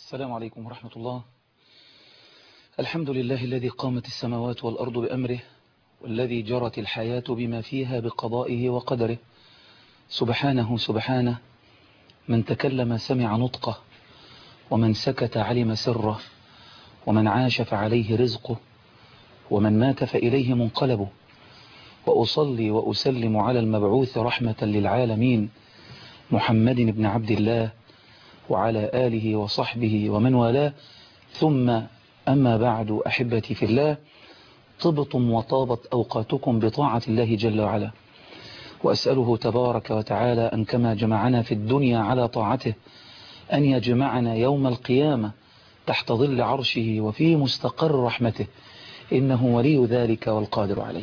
السلام عليكم ورحمة الله الحمد لله الذي قامت السماوات والأرض بأمره والذي جرت الحياة بما فيها بقضائه وقدره سبحانه سبحانه من تكلم سمع نطقه ومن سكت علم سره ومن عاش فعليه رزقه ومن مات فإليه منقلبه وأصلي وأسلم على المبعوث رحمة للعالمين محمد بن عبد الله وعلى آله وصحبه ومن والاه ثم أما بعد أحبتي في الله طبتم وطابت أوقاتكم بطاعة الله جل وعلا وأسأله تبارك وتعالى أن كما جمعنا في الدنيا على طاعته أن يجمعنا يوم القيامة تحت ظل عرشه وفي مستقر رحمته إنه ولي ذلك والقادر عليه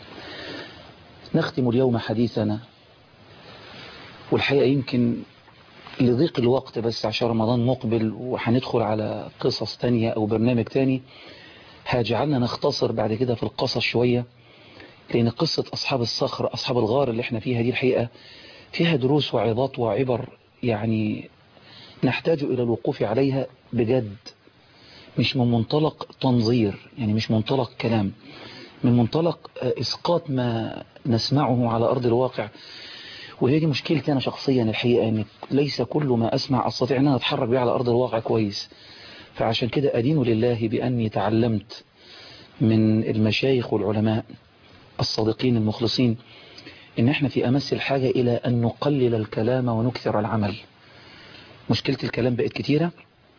نختم اليوم حديثنا والحقيقة يمكن لضيق الوقت بس عشان رمضان مقبل وهندخل على قصص تانية أو برنامج تاني هجعلنا نختصر بعد كده في القصص شوية لأن قصة أصحاب الصخر أصحاب الغار اللي احنا فيها دي الحقيقة فيها دروس وعظات وعبر يعني نحتاج إلى الوقوف عليها بجد مش من منطلق تنظير يعني مش منطلق كلام من منطلق إسقاط ما نسمعه على أرض الواقع وهي دي مشكلتي أنا شخصيا الحقيقة أن ليس كل ما أسمع أستطيع أن أنا أتحرك بيه على أرض الواقع كويس فعشان كده أدين لله بأني تعلمت من المشايخ والعلماء الصادقين المخلصين إن إحنا في أمس الحاجة إلى أن نقلل الكلام ونكثر العمل مشكلة الكلام بقت كتيرة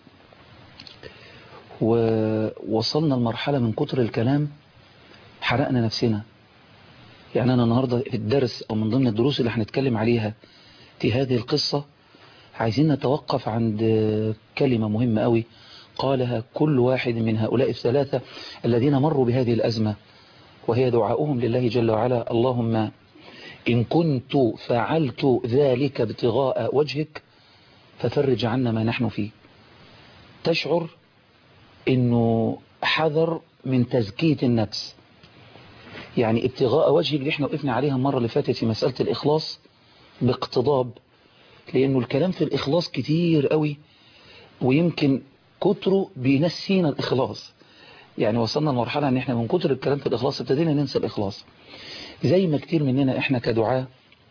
ووصلنا المرحلة من كتر الكلام حرقنا نفسنا يعني أنا النهاردة في الدرس أو من ضمن الدروس اللي هنتكلم عليها في هذه القصة عايزين نتوقف عند كلمة مهمة قوي قالها كل واحد من هؤلاء الثلاثة الذين مروا بهذه الأزمة وهي دعاؤهم لله جل وعلا اللهم إن كنت فعلت ذلك ابتغاء وجهك ففرج عنا ما نحن فيه تشعر انه حذر من تزكية النفس يعني ابتغاء وجهك اللي احنا وقفنا عليها المرة اللي فاتت في مسألة الإخلاص باقتضاب لأنه الكلام في الإخلاص كتير قوي ويمكن كتره بينسينا الإخلاص يعني وصلنا لمرحلة ان احنا من كتر الكلام في الإخلاص ابتدينا ننسى الإخلاص زي ما كتير مننا احنا كدعاء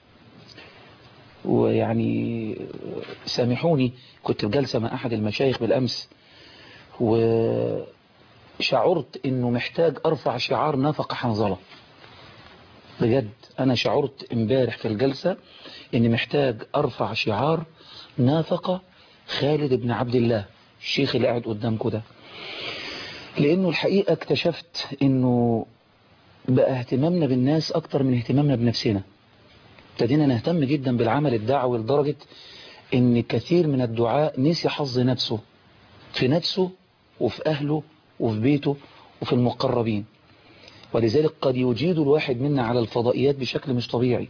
ويعني سامحوني كنت في جلسة مع أحد المشايخ بالأمس وشعرت انه محتاج ارفع شعار نفق حنظلة بجد انا شعرت امبارح في الجلسة اني محتاج ارفع شعار نافق خالد بن عبد الله الشيخ اللي قاعد قدامكم ده لانه الحقيقة اكتشفت انه بقى اهتمامنا بالناس اكتر من اهتمامنا بنفسنا ابتدينا نهتم جدا بالعمل الدعوي لدرجة ان كثير من الدعاء نسي حظ نفسه في نفسه وفي أهله وفي بيته وفي المقربين ولذلك قد يجيد الواحد منا على الفضائيات بشكل مش طبيعي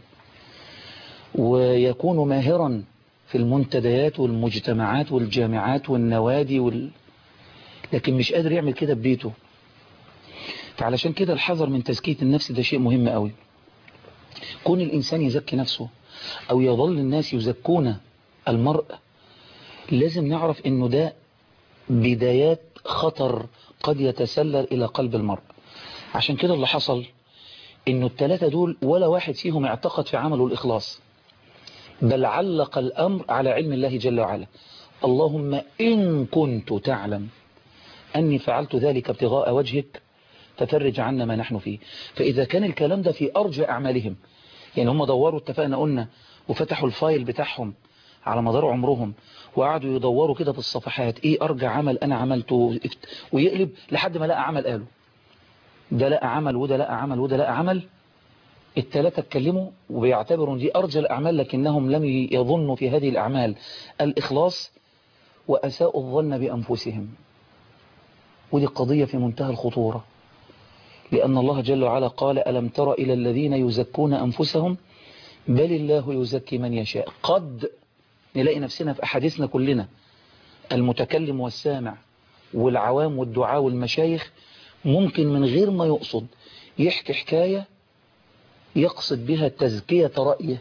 ويكون ماهرا في المنتديات والمجتمعات والجامعات والنوادي وال... لكن مش قادر يعمل كده ببيته فعلشان كده الحذر من تزكية النفس ده شيء مهم قوي كون الإنسان يزكي نفسه أو يظل الناس يزكون المرء لازم نعرف انه ده بدايات خطر قد يتسلل إلى قلب المرء عشان كده اللي حصل إنه الثلاثة دول ولا واحد فيهم اعتقد في عمله الإخلاص بل علق الأمر على علم الله جل وعلا اللهم إن كنت تعلم أني فعلت ذلك ابتغاء وجهك ففرج عنا ما نحن فيه فإذا كان الكلام ده في أرجى أعمالهم يعني هم دوروا اتفقنا قلنا وفتحوا الفايل بتاعهم على مدار عمرهم وقعدوا يدوروا كده في الصفحات ايه ارجع عمل انا عملته ويقلب لحد ما لقى عمل قاله ده لقى عمل وده لقى عمل وده لقى عمل الثلاثة اتكلموا وبيعتبروا دي ارجى الاعمال لكنهم لم يظنوا في هذه الاعمال الاخلاص واساءوا الظن بانفسهم ودي قضية في منتهى الخطورة لأن الله جل وعلا قال ألم تر إلى الذين يزكون أنفسهم بل الله يزكي من يشاء قد نلاقي نفسنا في أحاديثنا كلنا المتكلم والسامع والعوام والدعاء والمشايخ ممكن من غير ما يقصد يحكي حكاية يقصد بها تزكية رأيه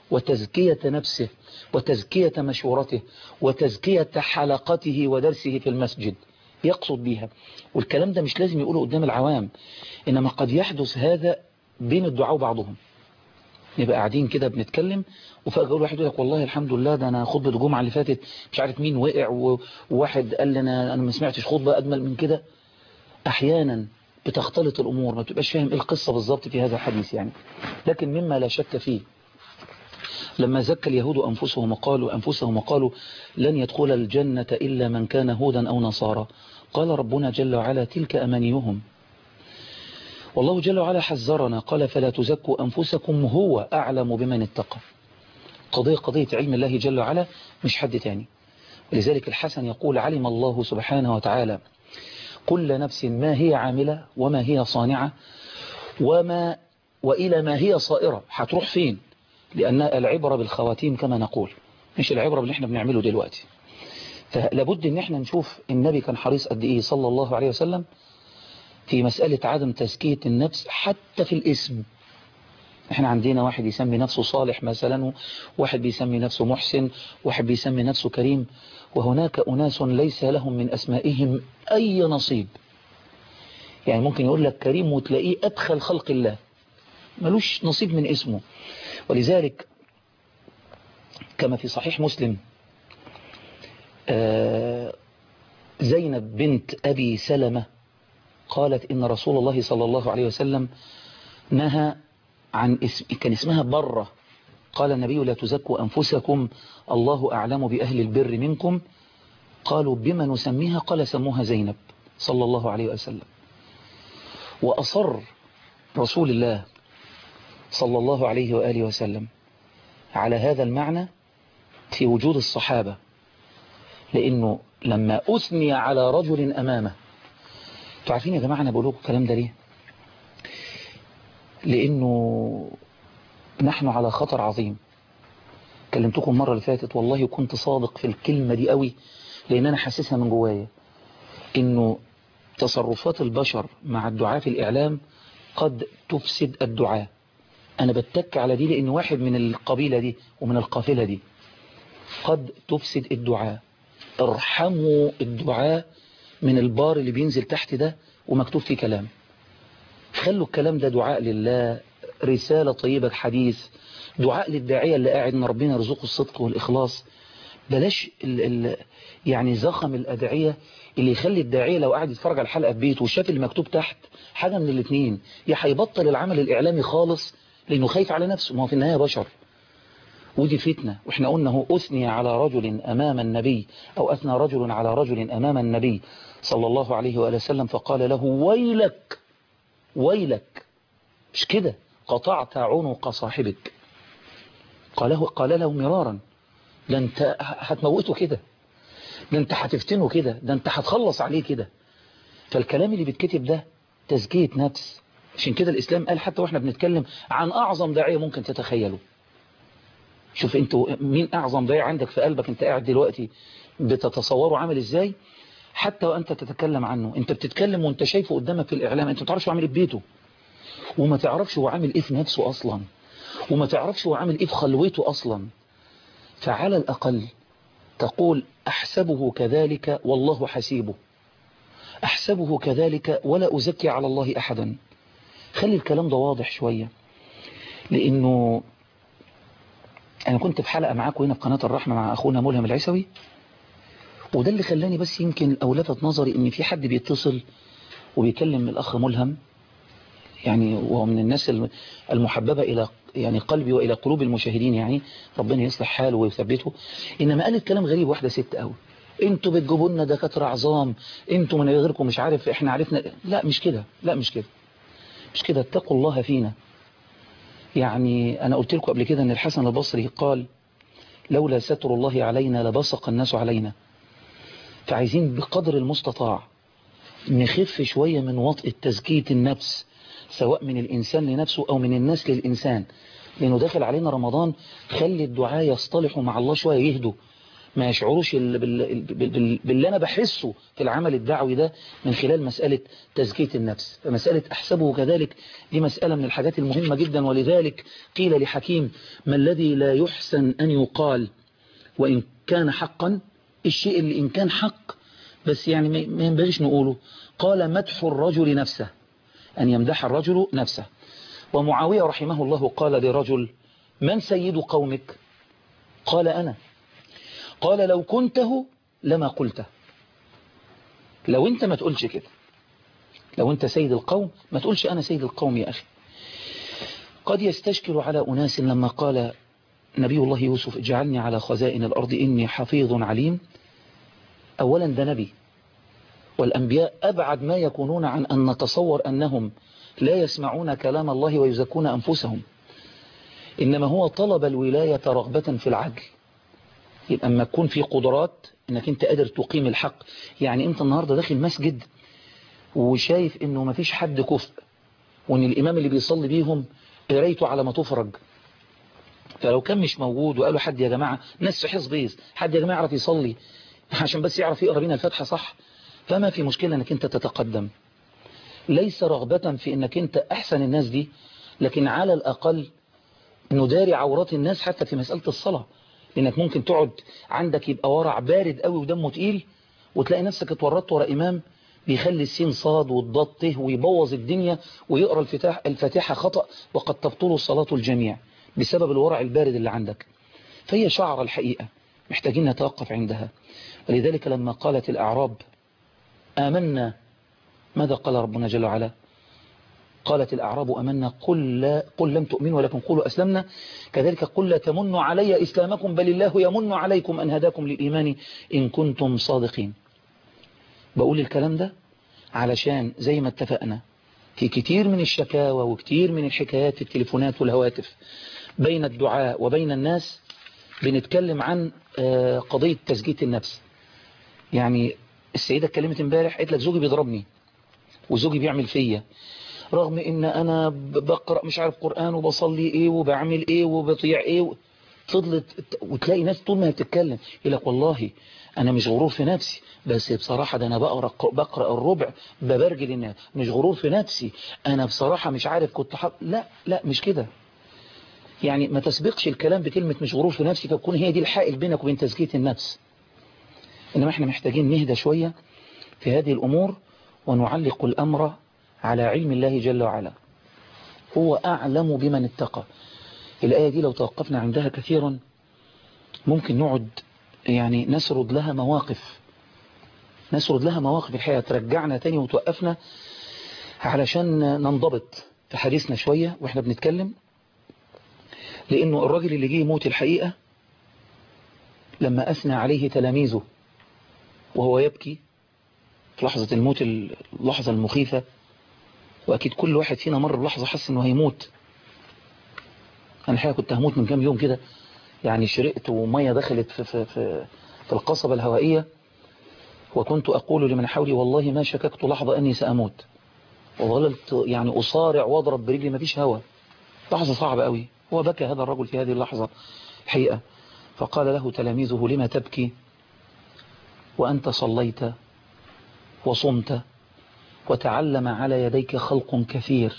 وتزكية نفسه وتزكية مشورته وتزكية حلقته ودرسه في المسجد يقصد بها والكلام ده مش لازم يقوله قدام العوام إنما قد يحدث هذا بين الدعاء بعضهم نبقى قاعدين كده بنتكلم وفجأة يقول واحد يقول لك والله الحمد لله ده أنا خطبة الجمعة اللي فاتت مش عارف مين وقع وواحد قال لي أنا, أنا ما سمعتش خطبة أجمل من كده أحيانا بتختلط الأمور ما بتبقاش فاهم إيه القصة بالظبط في هذا الحديث يعني لكن مما لا شك فيه لما زكى اليهود أنفسهم وقالوا أنفسهم وقالوا لن يدخل الجنة إلا من كان هودا أو نصارى قال ربنا جل وعلا تلك أمانيهم والله جل وعلا حذرنا قال فلا تزكوا أنفسكم هو أعلم بمن اتقى قضية قضية علم الله جل وعلا مش حد تاني ولذلك الحسن يقول علم الله سبحانه وتعالى كل نفس ما هي عاملة وما هي صانعة وما وإلى ما هي صائرة هتروح فين لأن العبرة بالخواتيم كما نقول مش العبرة باللي احنا بنعمله دلوقتي فلابد ان احنا نشوف النبي كان حريص قد ايه صلى الله عليه وسلم في مسألة عدم تزكية النفس حتى في الاسم احنا عندنا واحد يسمي نفسه صالح مثلا واحد بيسمي نفسه محسن واحد بيسمي نفسه كريم وهناك أناس ليس لهم من أسمائهم أي نصيب يعني ممكن يقول لك كريم وتلاقيه أدخل خلق الله ملوش نصيب من اسمه ولذلك كما في صحيح مسلم زينب بنت أبي سلمة قالت إن رسول الله صلى الله عليه وسلم نهى عن اسم كان اسمها برة قال النبي لا تزكوا أنفسكم الله أعلم بأهل البر منكم قالوا بما نسميها قال سموها زينب صلى الله عليه وسلم وأصر رسول الله صلى الله عليه وآله وسلم على هذا المعنى في وجود الصحابة لأنه لما أثني على رجل أمامه تعرفين يا جماعة أنا بقول لكم الكلام ده ليه لأنه نحن على خطر عظيم كلمتكم المرة اللي فاتت والله كنت صادق في الكلمة دي قوي لأن أنا حاسسها من جوايا إنه تصرفات البشر مع الدعاء في الإعلام قد تفسد الدعاء أنا بتك على دي لأن واحد من القبيلة دي ومن القافلة دي قد تفسد الدعاء ارحموا الدعاء من البار اللي بينزل تحت ده ومكتوب فيه كلام خلوا الكلام ده دعاء لله رسالة طيبة حديث دعاء للداعية اللي قاعد ان ربنا يرزقه الصدق والإخلاص بلاش ال ال يعني زخم الأدعية اللي يخلي الداعية لو قاعد يتفرج على الحلقة في بيته وشاف اللي مكتوب تحت حاجة من الاثنين يا هيبطل العمل الإعلامي خالص لأنه خايف على نفسه ما هو في النهاية بشر ودي فتنة واحنا قلنا هو أثني على رجل أمام النبي أو أثنى رجل على رجل أمام النبي صلى الله عليه وآله وسلم فقال له ويلك ويلك مش كده قطعت عنق صاحبك قاله قال له مرارا ده انت هتموته كده ده انت هتفتنه كده ده انت هتخلص عليه كده فالكلام اللي بيتكتب ده تزكية نفس عشان كده الإسلام قال حتى واحنا بنتكلم عن أعظم داعية ممكن تتخيله شوف انتوا مين أعظم داعية عندك في قلبك انت قاعد دلوقتي بتتصوره عامل ازاي حتى وانت تتكلم عنه انت بتتكلم وانت شايفه قدامك في الإعلام انت ما تعرفش هو عامل ايه في بيته وما تعرفش هو عامل ايه في نفسه أصلا وما تعرفش هو عامل ايه في خلوته أصلا فعلى الأقل تقول أحسبه كذلك والله حسيبه أحسبه كذلك ولا أزكي على الله أحدا خلي الكلام ده واضح شوية لأنه أنا كنت في حلقة معاكم هنا في قناة الرحمة مع أخونا ملهم العسوي وده اللي خلاني بس يمكن أو لفت نظري إن في حد بيتصل وبيكلم الأخ ملهم يعني وهو من الناس المحببة إلى يعني قلبي وإلى قلوب المشاهدين يعني ربنا يصلح حاله ويثبته إنما قالت كلام غريب واحدة ست قوي انتوا بتجيبوا لنا دكاتره عظام انتوا من غيركم مش عارف احنا عرفنا لا مش كده لا مش كده مش كده اتقوا الله فينا يعني انا قلت لكم قبل كده ان الحسن البصري قال لولا ستر الله علينا لبصق الناس علينا فعايزين بقدر المستطاع نخف شوية من وطء تزكية النفس سواء من الإنسان لنفسه أو من الناس للإنسان لأنه داخل علينا رمضان خلي الدعاء يصطلحوا مع الله شوية يهدوا ما يشعروش ال- بال- بال- بال- باللي أنا بحسه في العمل الدعوي ده من خلال مسألة تزكية النفس فمسألة أحسبه كذلك دي مسألة من الحاجات المهمة جدا ولذلك قيل لحكيم ما الذي لا يحسن أن يقال وإن كان حقا الشيء اللي إن كان حق بس يعني ما- ما ينبغيش نقوله قال مدح الرجل نفسه أن يمدح الرجل نفسه ومعاوية رحمه الله قال لرجل من سيد قومك قال أنا قال لو كنته لما قلته لو انت ما تقولش كده لو انت سيد القوم ما تقولش أنا سيد القوم يا أخي قد يستشكل على أناس لما قال نبي الله يوسف اجعلني على خزائن الأرض إني حفيظ عليم أولا ده نبي والأنبياء أبعد ما يكونون عن أن نتصور أنهم لا يسمعون كلام الله ويزكون أنفسهم إنما هو طلب الولاية رغبة في العدل يبقى أما تكون في قدرات أنك أنت قادر تقيم الحق يعني أنت النهاردة داخل مسجد وشايف أنه ما فيش حد كفء وأن الإمام اللي بيصلي بيهم قرايته على ما تفرج فلو كان مش موجود وقالوا حد يا جماعة ناس في حزب بيز حد يا جماعة يعرف يصلي عشان بس يعرف يقرأ بينا الفاتحة صح فما في مشكلة أنك أنت تتقدم ليس رغبة في أنك أنت أحسن الناس دي لكن على الأقل نداري عورات الناس حتى في مسألة الصلاة لأنك ممكن تقعد عندك يبقى ورع بارد قوي ودمه تقيل وتلاقي نفسك اتورطت ورا إمام بيخلي السين صاد والضاد ته ويبوظ الدنيا ويقرأ الفتاح الفاتحة خطأ وقد تبطل صلاة الجميع بسبب الورع البارد اللي عندك فهي شعر الحقيقة محتاجين نتوقف عندها ولذلك لما قالت الأعراب آمنا ماذا قال ربنا جل وعلا قالت الأعراب أمنا قل, لا قل لم تؤمنوا ولكن قولوا أسلمنا كذلك قل لا تمنوا علي إسلامكم بل الله يمن عليكم أن هداكم للإيمان إن كنتم صادقين بقول الكلام ده علشان زي ما اتفقنا في كتير من الشكاوى وكتير من الحكايات في التليفونات والهواتف بين الدعاء وبين الناس بنتكلم عن قضية تزكية النفس يعني السيدة اتكلمت امبارح قالت لك زوجي بيضربني وزوجي بيعمل فيا رغم ان انا بقرأ مش عارف قرآن وبصلي ايه وبعمل ايه وبطيع ايه و... فضلت وتلاقي ناس طول ما هي بتتكلم يقول لك والله انا مش غرور في نفسي بس بصراحة ده انا بقرأ, بقرأ الربع ببرجل الناس مش غرور في نفسي انا بصراحة مش عارف كنت حق لا لا مش كده يعني ما تسبقش الكلام بكلمة مش غرور في نفسي فتكون هي دي الحائل بينك وبين تزكية النفس إنما احنا محتاجين نهدى شوية في هذه الأمور ونعلق الأمر على علم الله جل وعلا هو أعلم بمن اتقى الآية دي لو توقفنا عندها كثيرا ممكن نقعد يعني نسرد لها مواقف نسرد لها مواقف الحياة ترجعنا تاني وتوقفنا علشان ننضبط في حديثنا شوية واحنا بنتكلم لأنه الراجل اللي جه يموت الحقيقة لما أثنى عليه تلاميذه وهو يبكي في لحظة الموت اللحظة المخيفة وأكيد كل واحد فينا مر بلحظة حس أنه هيموت أنا الحقيقة كنت هموت من كام يوم كده يعني شرقت ومية دخلت في, في, في, في القصبة الهوائية وكنت أقول لمن حولي والله ما شككت لحظة أني سأموت وظللت يعني أصارع واضرب برجلي ما فيش هوا لحظة صعبة قوي هو بكى هذا الرجل في هذه اللحظة حقيقة فقال له تلاميذه لما تبكي وأنت صليت وصمت وتعلم على يديك خلق كثير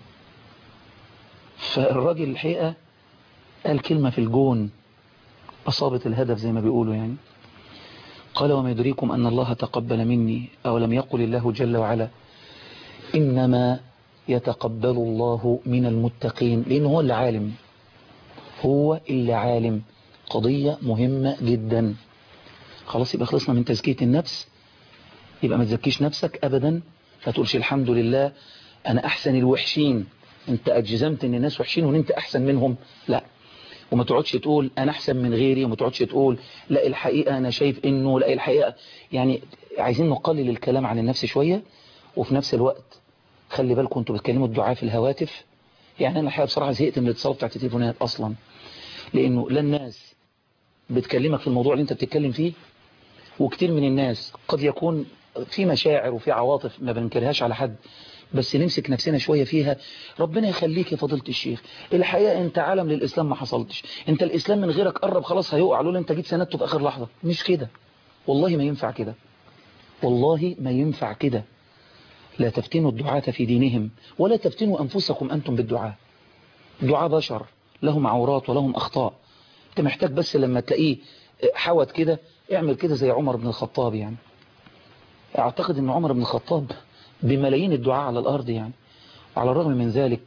فالراجل الحقيقة قال كلمة في الجون أصابت الهدف زي ما بيقولوا يعني قال وما يدريكم أن الله تقبل مني أو لم يقل الله جل وعلا إنما يتقبل الله من المتقين لأنه هو اللي عالم هو اللي عالم قضية مهمة جدا خلاص يبقى خلصنا من تزكية النفس يبقى ما تزكيش نفسك أبدا فتقولش الحمد لله أنا أحسن الوحشين أنت أجزمت أن الناس وحشين وأن أنت أحسن منهم لا وما تقعدش تقول أنا أحسن من غيري وما تقعدش تقول لا الحقيقة أنا شايف إنه لا الحقيقة يعني عايزين نقلل الكلام عن النفس شوية وفي نفس الوقت خلي بالكم انتوا بتكلموا الدعاء في الهواتف يعني أنا الحقيقة بصراحة زهقت من الاتصال بتاعت التليفونات أصلا لأنه لا الناس بتكلمك في الموضوع اللي انت بتتكلم فيه وكتير من الناس قد يكون في مشاعر وفي عواطف ما بنكرهاش على حد بس نمسك نفسنا شوية فيها ربنا يخليك يا فضيلة الشيخ الحقيقة انت عالم للإسلام ما حصلتش انت الإسلام من غيرك قرب خلاص هيقع لولا انت جيت سندته في آخر لحظة مش كده والله ما ينفع كده والله ما ينفع كده لا تفتنوا الدعاة في دينهم ولا تفتنوا أنفسكم أنتم بالدعاء دعاء بشر لهم عورات ولهم أخطاء انت محتاج بس لما تلاقيه حوت كده اعمل كده زي عمر بن الخطاب يعني اعتقد ان عمر بن الخطاب بملايين الدعاء على الارض يعني وعلى الرغم من ذلك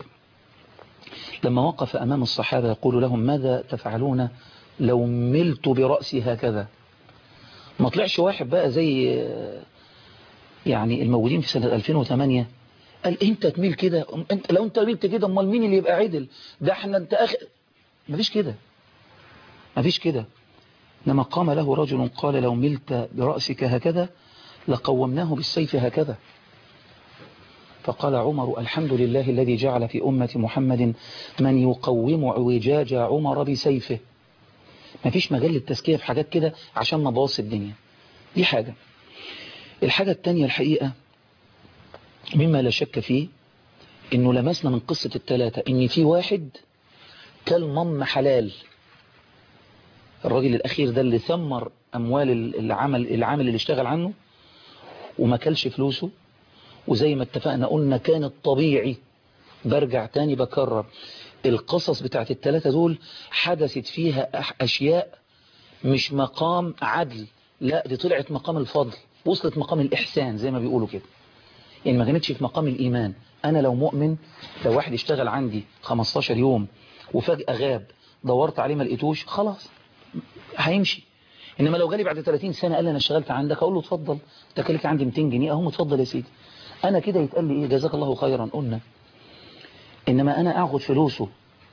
لما وقف امام الصحابة يقول لهم ماذا تفعلون لو ملت برأسي هكذا ما طلعش واحد بقى زي يعني الموجودين في سنة 2008 قال انت تميل كده انت لو انت ميلت كده امال مين اللي يبقى عدل ده احنا انت اخ مفيش كده مفيش كده لما قام له رجل قال لو ملت برأسك هكذا لقومناه بالسيف هكذا فقال عمر الحمد لله الذي جعل في أمة محمد من يقوم عوجاج عمر بسيفه ما فيش مجال للتزكية في حاجات كده عشان ما بوص الدنيا دي حاجة الحاجة التانية الحقيقة مما لا شك فيه انه لمسنا من قصة التلاتة ان في واحد كالمم حلال الراجل الاخير ده اللي ثمر اموال العمل العامل اللي اشتغل عنه وما كلش فلوسه وزي ما اتفقنا قلنا كان الطبيعي برجع تاني بكرر القصص بتاعت التلاتة دول حدثت فيها أشياء مش مقام عدل لا دي طلعت مقام الفضل وصلت مقام الإحسان زي ما بيقولوا كده يعني ما كانتش في مقام الإيمان أنا لو مؤمن لو واحد اشتغل عندي 15 يوم وفجأة غاب دورت عليه ما لقيتوش خلاص هيمشي إنما لو جالي بعد 30 سنة قال لي أنا اشتغلت عندك أقول له اتفضل تكلك عندي 200 جنيه أهم اتفضل يا سيدي أنا كده يتقال لي إيه جزاك الله خيرا قلنا إنما أنا أخد فلوسه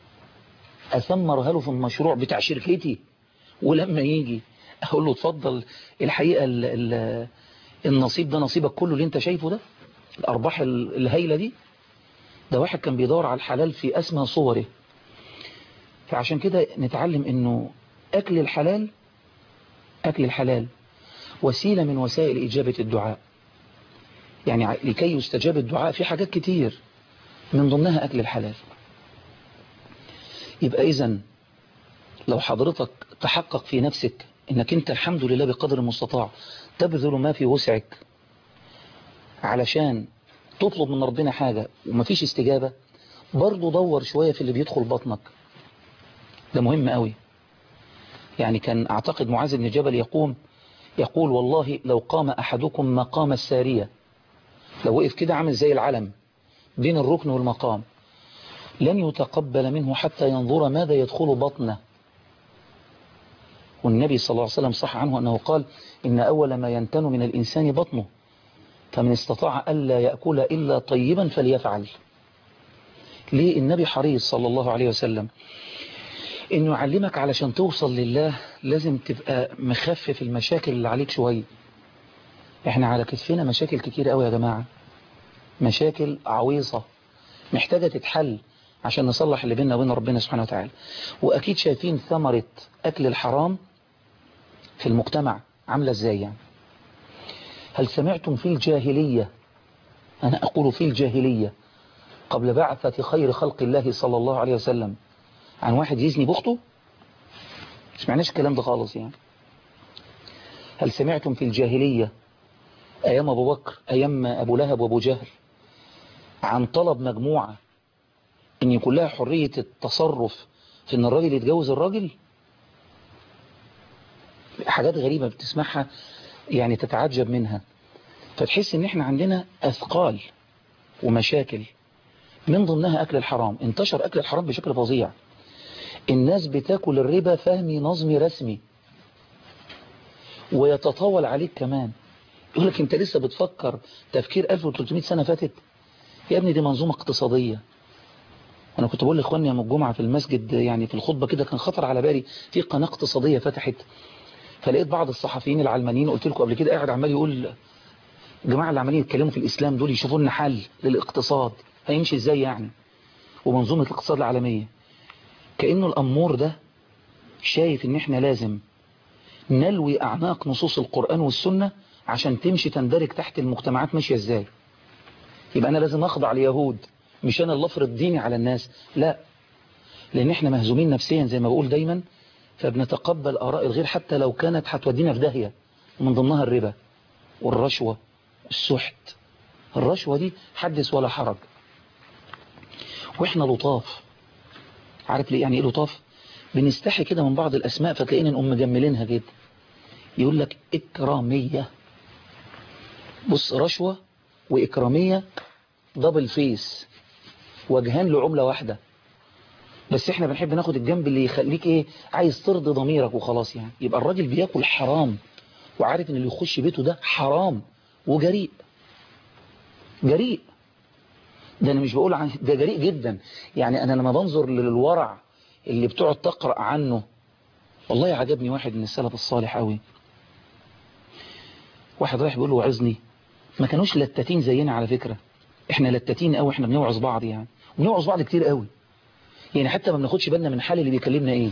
أثمرها له في المشروع بتاع شركتي ولما يجي أقول له اتفضل الحقيقة ال ال النصيب ده نصيبك كله اللي انت شايفه ده الأرباح الهايلة دي ده واحد كان بيدور على الحلال في أسمى صوره فعشان كده نتعلم انه أكل الحلال أكل الحلال وسيلة من وسائل إجابة الدعاء يعني لكي يستجاب الدعاء في حاجات كتير من ضمنها أكل الحلال يبقى إذن لو حضرتك تحقق في نفسك انك انت الحمد لله بقدر المستطاع تبذل ما في وسعك علشان تطلب من ربنا حاجة ومفيش استجابة برضو دور شوية في اللي بيدخل بطنك ده مهم قوي يعني كان اعتقد معاذ بن جبل يقوم يقول والله لو قام احدكم مقام السارية لو وقف كده عامل زي العلم بين الركن والمقام لن يتقبل منه حتى ينظر ماذا يدخل بطنه والنبي صلى الله عليه وسلم صح عنه أنه قال إن أول ما ينتن من الإنسان بطنه فمن استطاع ألا يأكل إلا طيبا فليفعل ليه النبي حريص صلى الله عليه وسلم إنه يعلمك علشان توصل لله لازم تبقى مخفف المشاكل اللي عليك شوية احنا على كتفنا مشاكل كتير قوي يا جماعة مشاكل عويصة محتاجة تتحل عشان نصلح اللي بيننا وبين ربنا سبحانه وتعالى وأكيد شايفين ثمرة أكل الحرام في المجتمع عاملة ازاي يعني هل سمعتم في الجاهلية أنا أقول في الجاهلية قبل بعثة خير خلق الله صلى الله عليه وسلم عن واحد يزني بخته مش معناش الكلام ده خالص يعني هل سمعتم في الجاهلية أيام أبو بكر أيام أبو لهب وأبو جهل عن طلب مجموعة ان يكون لها حرية التصرف في ان الراجل يتجوز الراجل حاجات غريبة بتسمعها يعني تتعجب منها فتحس ان احنا عندنا اثقال ومشاكل من ضمنها اكل الحرام انتشر اكل الحرام بشكل فظيع الناس بتاكل الربا فهمي نظمي رسمي ويتطاول عليك كمان يقول لك انت لسه بتفكر تفكير 1300 سنة فاتت يا ابني دي منظومة اقتصادية وانا كنت بقول لاخواني يوم الجمعة في المسجد يعني في الخطبة كده كان خطر على بالي في قناة اقتصادية فتحت فلقيت بعض الصحفيين العلمانيين قلت لكم قبل كده قاعد عمال يقول الجماعة اللي عمالين يتكلموا في الاسلام دول يشوفوا لنا حل للاقتصاد هيمشي ازاي يعني ومنظومة الاقتصاد العالمية كأنه الأمور ده شايف ان احنا لازم نلوي اعناق نصوص القرآن والسنة عشان تمشي تندرج تحت المجتمعات ماشية ازاي يبقى أنا لازم أخضع ليهود مش أنا اللي أفرض ديني على الناس لا لأن إحنا مهزومين نفسيا زي ما بقول دايما فبنتقبل آراء الغير حتى لو كانت هتودينا في داهية ومن ضمنها الربا والرشوة السحت الرشوة دي حدث ولا حرج واحنا لطاف عارف ليه يعني ايه لطاف بنستحي كده من بعض الاسماء فتلاقينا نقوم مجملينها كده يقول لك اكرامية بص رشوة واكرامية دبل فيس وجهان لعملة واحدة بس احنا بنحب ناخد الجنب اللي يخليك ايه عايز ترضي ضميرك وخلاص يعني يبقى الراجل بياكل حرام وعارف ان اللي يخش بيته ده حرام وجريء جريء ده انا مش بقول عن ده جريء جدا يعني انا لما بنظر للورع اللي بتقعد تقرأ عنه والله عجبني واحد من السلف الصالح قوي واحد رايح بيقول له وعظني ما كانوش لتاتين زينا على فكرة احنا لتاتين قوي احنا بنوعظ بعض يعني بنوعظ بعض كتير قوي يعني حتى ما بناخدش بالنا من حال اللي بيكلمنا ايه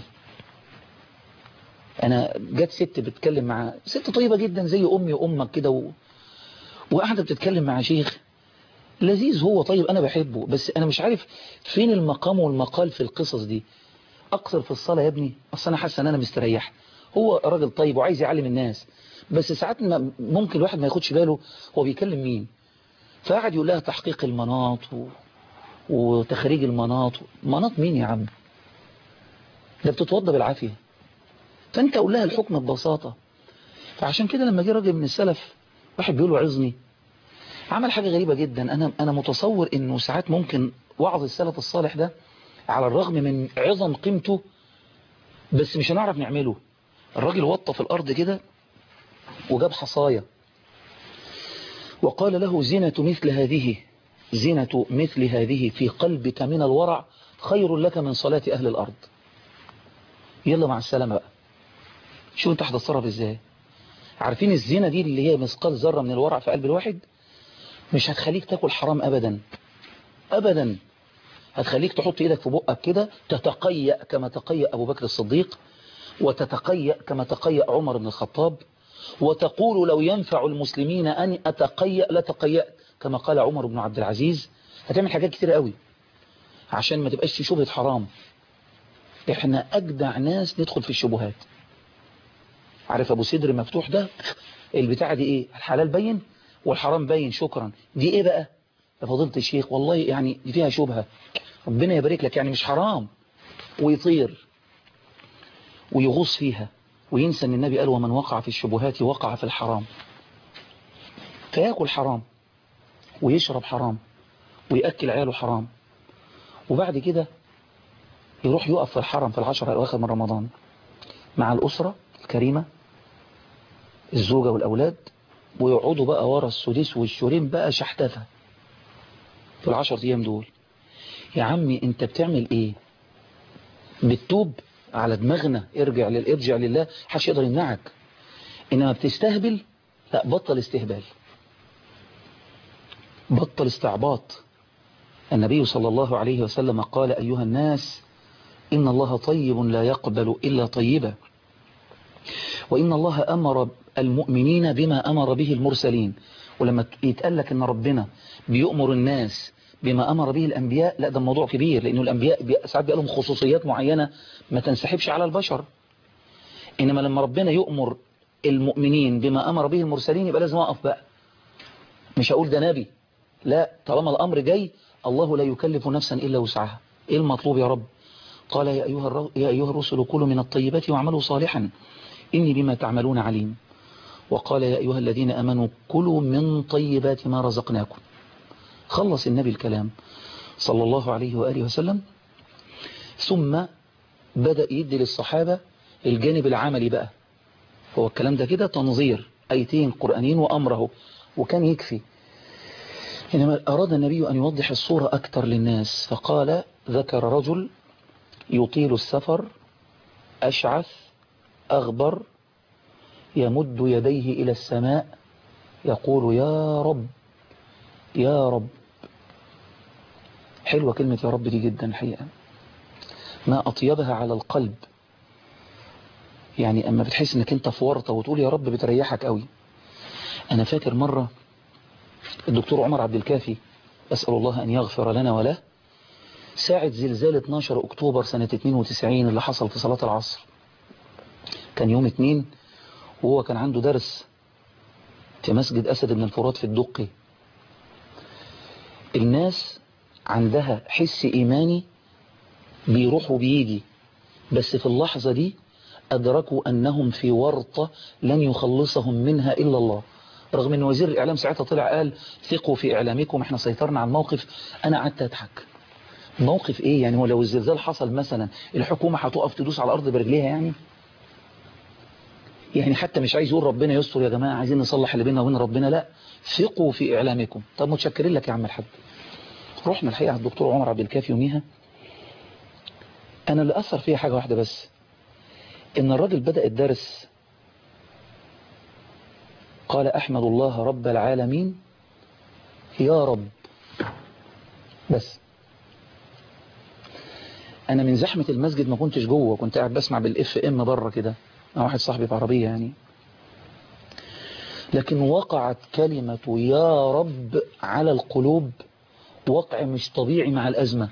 انا جت ست بتتكلم مع ست طيبة جدا زي امي وامك كده و... وقاعدة بتتكلم مع شيخ لذيذ هو طيب انا بحبه بس انا مش عارف فين المقام والمقال في القصص دي اقصر في الصلاة يا ابني اصل انا حاسس ان انا مستريح هو راجل طيب وعايز يعلم الناس بس ساعات ما ممكن الواحد ما ياخدش باله هو بيكلم مين فقعد يقول لها تحقيق المناط و... وتخريج المناط مناط مين يا عم ده بتتوضى بالعافية فانت قول لها الحكم ببساطة فعشان كده لما جه راجل من السلف واحد بيقول له عظني عمل حاجة غريبة جدا أنا أنا متصور إنه ساعات ممكن وعظ السلف الصالح ده على الرغم من عظم قيمته بس مش هنعرف نعمله الراجل وطى في الأرض كده وجاب حصاية وقال له زينة مثل هذه زينة مثل هذه في قلبك من الورع خير لك من صلاة أهل الأرض يلا مع السلامة بقى شو انت هتتصرف ازاي عارفين الزينة دي اللي هي مثقال ذرة من الورع في قلب الواحد مش هتخليك تاكل حرام ابدا ابدا هتخليك تحط ايدك في بقك كده تتقيأ كما تقيأ ابو بكر الصديق وتتقيأ كما تقيأ عمر بن الخطاب وتقول لو ينفع المسلمين ان اتقيأ لتقيأت كما قال عمر بن عبد العزيز هتعمل حاجات كتير قوي عشان ما تبقاش في شبهة حرام احنا اجدع ناس ندخل في الشبهات عارف ابو صدر مفتوح ده البتاعة دي ايه الحلال بين والحرام باين شكرا دي ايه بقى يا فضيلة الشيخ والله يعني دي فيها شبهة ربنا يبارك لك يعني مش حرام ويطير ويغوص فيها وينسى ان النبي قال ومن وقع في الشبهات وقع في الحرام فياكل حرام ويشرب حرام ويأكل عياله حرام وبعد كده يروح يقف في الحرم في العشر الأواخر من رمضان مع الأسرة الكريمة الزوجة والأولاد ويقعدوا بقى ورا السديس والشورين بقى شحتفة في العشر أيام دول يا عمي انت بتعمل ايه بتتوب على دماغنا ارجع للارجع لله حش يقدر يمنعك انما بتستهبل لا بطل استهبال بطل استعباط النبي صلى الله عليه وسلم قال أيها الناس إن الله طيب لا يقبل إلا طيبا وإن الله أمر المؤمنين بما أمر به المرسلين ولما يتقال لك أن ربنا بيؤمر الناس بما أمر به الأنبياء لا ده موضوع كبير لأنه الأنبياء ساعات بيقى لهم خصوصيات معينة ما تنسحبش على البشر إنما لما ربنا يؤمر المؤمنين بما أمر به المرسلين يبقى لازم أقف بقى مش هقول ده نبي لا طالما الأمر جاي الله لا يكلف نفسا إلا وسعها إيه المطلوب يا رب قال يا أيها, يا أيها الرسل كلوا من الطيبات واعملوا صالحا إني بما تعملون عليم وقال يا أيها الذين أمنوا كلوا من طيبات ما رزقناكم خلص النبي الكلام صلى الله عليه وآله وسلم ثم بدأ يدي للصحابة الجانب العملي بقى هو الكلام ده كده تنظير أيتين قرآنين وأمره وكان يكفي إنما أراد النبي أن يوضح الصورة أكثر للناس فقال ذكر رجل يطيل السفر أشعث أغبر يمد يديه إلى السماء يقول يا رب يا رب حلوة كلمة يا رب دي جدا الحقيقة ما أطيبها على القلب يعني أما بتحس أنك أنت في ورطة وتقول يا رب بتريحك قوي أنا فاكر مرة الدكتور عمر عبد الكافي أسأل الله أن يغفر لنا وله ساعة زلزال 12 أكتوبر سنة 92 اللي حصل في صلاة العصر كان يوم اتنين وهو كان عنده درس في مسجد أسد بن الفرات في الدقي الناس عندها حس إيماني بيروح وبيجي بس في اللحظة دي أدركوا أنهم في ورطة لن يخلصهم منها إلا الله رغم أن وزير الإعلام ساعتها طلع قال ثقوا في إعلامكم احنا سيطرنا على الموقف أنا قعدت أضحك موقف إيه يعني هو لو الزلزال حصل مثلا الحكومة هتقف تدوس على الأرض برجليها يعني يعني حتى مش عايز يقول ربنا يستر يا جماعة عايزين نصلح اللي بيننا وبين ربنا لا ثقوا في إعلامكم طب متشكرين لك يا عم الحاج رحنا الحقيقة على الدكتور عمر عبد الكافي يوميها أنا اللي أثر فيها حاجة واحدة بس إن الراجل بدأ الدرس قال أحمد الله رب العالمين يا رب بس أنا من زحمة المسجد ما كنتش جوه كنت قاعد بسمع بالإف إم بره كده مع واحد صاحبي في عربية يعني لكن وقعت كلمة يا رب على القلوب وقع مش طبيعي مع الأزمة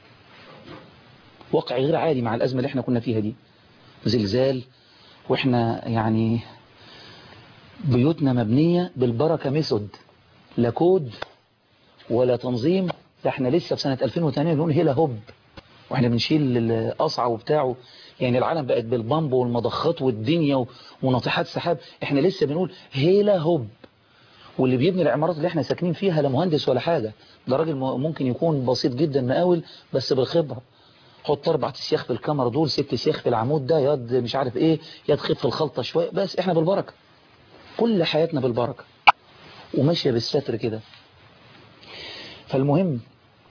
وقع غير عادي مع الأزمة اللي احنا كنا فيها دي زلزال واحنا يعني بيوتنا مبنية بالبركة ميثود لا كود ولا تنظيم ده احنا لسه في سنة 2008 بنقول هيلا هوب واحنا بنشيل القصعة وبتاعه يعني العالم بقت بالبامب والمضخات والدنيا وناطحات سحاب احنا لسه بنقول هيلا هوب واللي بيبني العمارات اللي احنا ساكنين فيها لا مهندس ولا حاجة ده راجل ممكن يكون بسيط جدا مقاول بس بالخبرة حط اربع سياخ في الكاميرا دول ست سياخ في العمود ده يد مش عارف ايه يد خف الخلطة شوية بس احنا بالبركة كل حياتنا بالبركة وماشية بالستر كده فالمهم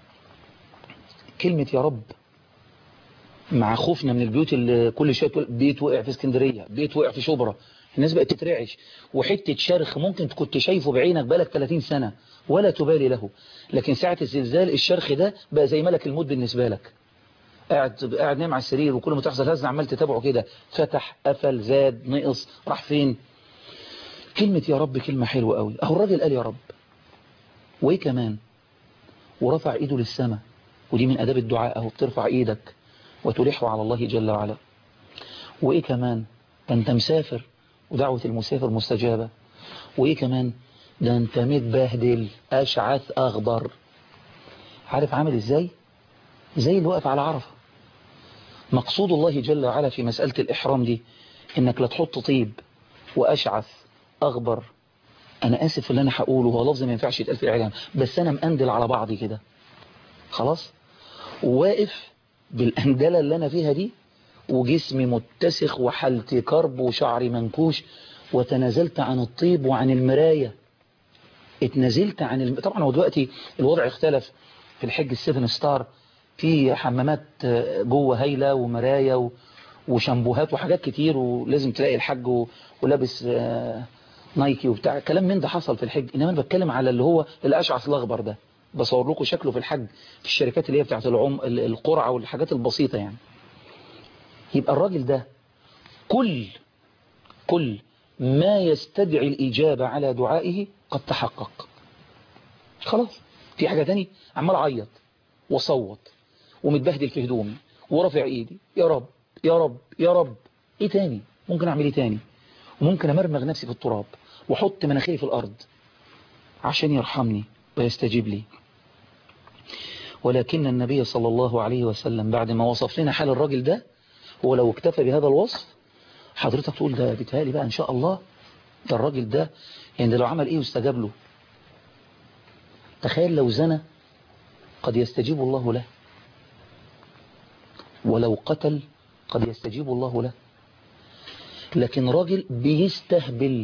كلمة يا رب مع خوفنا من البيوت اللي كل شويه تقول بيت وقع في اسكندرية بيت وقع في شبرا الناس بقت تترعش وحتة شرخ ممكن كنت شايفه بعينك بالك 30 سنة ولا تبالي له لكن ساعة الزلزال الشرخ ده بقى زي ملك الموت بالنسبة لك قاعد قاعد نايم على السرير وكل ما تحصل هزة عمال تتابعه كده فتح قفل زاد نقص راح فين كلمة يا رب كلمة حلوة قوي اهو الراجل قال يا رب وايه كمان ورفع ايده للسماء ودي من اداب الدعاء اهو بترفع ايدك وتلح على الله جل وعلا وايه كمان ده انت مسافر ودعوة المسافر مستجابة وايه كمان ده انت متبهدل اشعث اخضر عارف عامل ازاي زي اللي واقف على عرفة مقصود الله جل وعلا في مسألة الإحرام دي إنك لا تحط طيب وأشعث أغبر أنا آسف في اللي أنا هقوله هو لفظ ما ينفعش يتقال في الإعلام بس أنا مأندل على بعضي كده خلاص وواقف بالأندلة اللي أنا فيها دي وجسمي متسخ وحالتي كرب وشعري منكوش وتنازلت عن الطيب وعن المراية اتنازلت عن الم... طبعا هو دلوقتي الوضع اختلف في الحج السيفن ستار في حمامات جوه هايلة ومرايا وشامبوهات وحاجات كتير ولازم تلاقي الحج ولابس نايكي وبتاع كلام من ده حصل في الحج انما انا بتكلم على اللي هو الاشعث الاخضر ده بصور لكم شكله في الحج في الشركات اللي هي بتاعت العم القرعه والحاجات البسيطه يعني يبقى الراجل ده كل كل ما يستدعي الإجابة على دعائه قد تحقق خلاص في حاجة تاني عمال عيط وصوت ومتبهدل في هدومي ورافع ايدي يا رب يا رب يا رب ايه تاني ممكن اعمل ايه تاني وممكن امرمغ نفسي في التراب واحط مناخيري في الارض عشان يرحمني ويستجيب لي ولكن النبي صلى الله عليه وسلم بعد ما وصف لنا حال الراجل ده هو لو اكتفى بهذا الوصف حضرتك تقول ده بيتهيألي بقى ان شاء الله ده الراجل ده يعني ده لو عمل ايه واستجاب له تخيل لو زنى قد يستجيب الله له ولو قتل قد يستجيب الله له لكن راجل بيستهبل